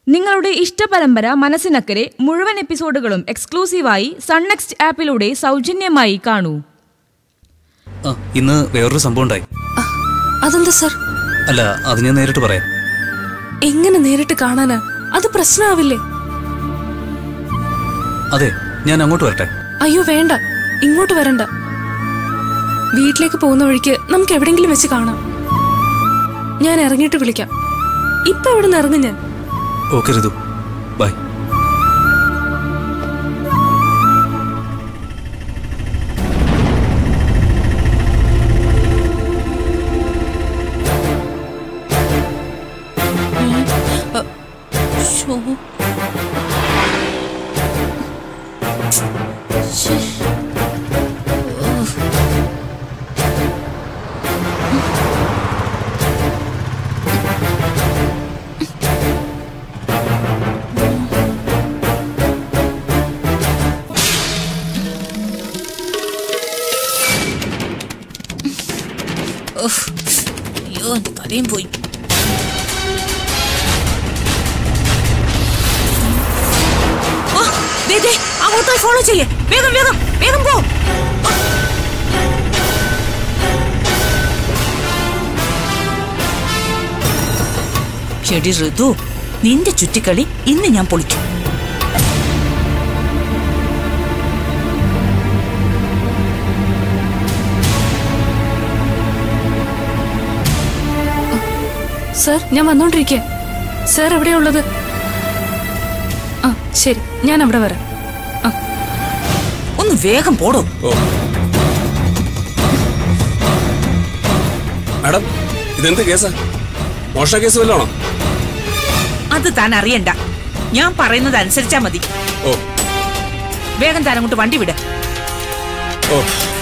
നിങ്ങളുടെ ഇഷ്ടപരമ്പര മനസ്സിനക്കരെ മുഴുവൻ എപ്പിസോഡുകളും എക്സ്ക്ലൂസീവായി sun next ആപ്പിലൂടെ സൗജന്യമായി കാണൂ ആ ഇന്ന് വേറൊരു സംഭവം ഉണ്ടായി ആ, അതെന്താ സർ അല്ല അത് ഞാൻ നേരിട്ട് പറയാം എങ്ങനെ നേരിട്ട് കാണാനാ അത് പ്രശ്നമാവില്ലേ അതെ ഞാൻ അങ്ങോട്ട് വരട്ടെ അയ്യോ വേണ്ട ഇങ്ങോട്ട് വരണ്ട വീട്ടിലേക്ക് പോകുന്ന വഴിക്ക് നമുക്ക് എവിടെങ്കിലും വെച്ച് കാണാം ഞാൻ ഇറങ്ങിയിട്ട് വിളിക്കാം ഇപ്പൊ എവിടെ നിന്ന് ഇറങ്ങും ഞാൻ ഓക്കെ ഋതു ബൈ അയ്യോ എന്റെ തലയും പോയി ആ, ദേ, ദേ, അങ്ങോട്ട് ഫോളോ ചെയ്യേ വേഗം വേഗം വേഗം പോ ചെടി ഋതു നിന്റെ ചുറ്റിക്കളി ഇന്ന് ഞാൻ പൊളിക്കും സർ ഞാൻ വന്നോണ്ടിരിക്കേ സർ എവിടെയാ ഉള്ളത് ആ ശരി ഞാൻ അവിടെ വരാം ആ ഒന്ന് വേഗം പോടോ മാഡം ഇതെന്ത് കേസാ മോഷണ കേസ് വല്ലതാണോ അത് താൻ അറിയണ്ട ഞാൻ പറയുന്നത് അനുസരിച്ചാ മതി ഓ വേഗം താൻ അങ്ങോട്ട് വണ്ടി വിട് ഓ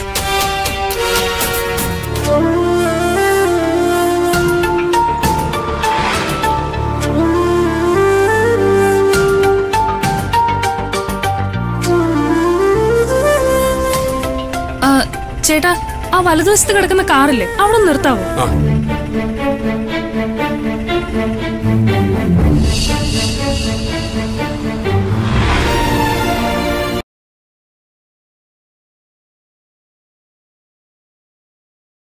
ആ, ചേട്ടാ ആ വലതുവശത്ത് കിടക്കുന്ന കാറില്ലേ അവിടെ ഒന്ന് നിർത്താവോ ആ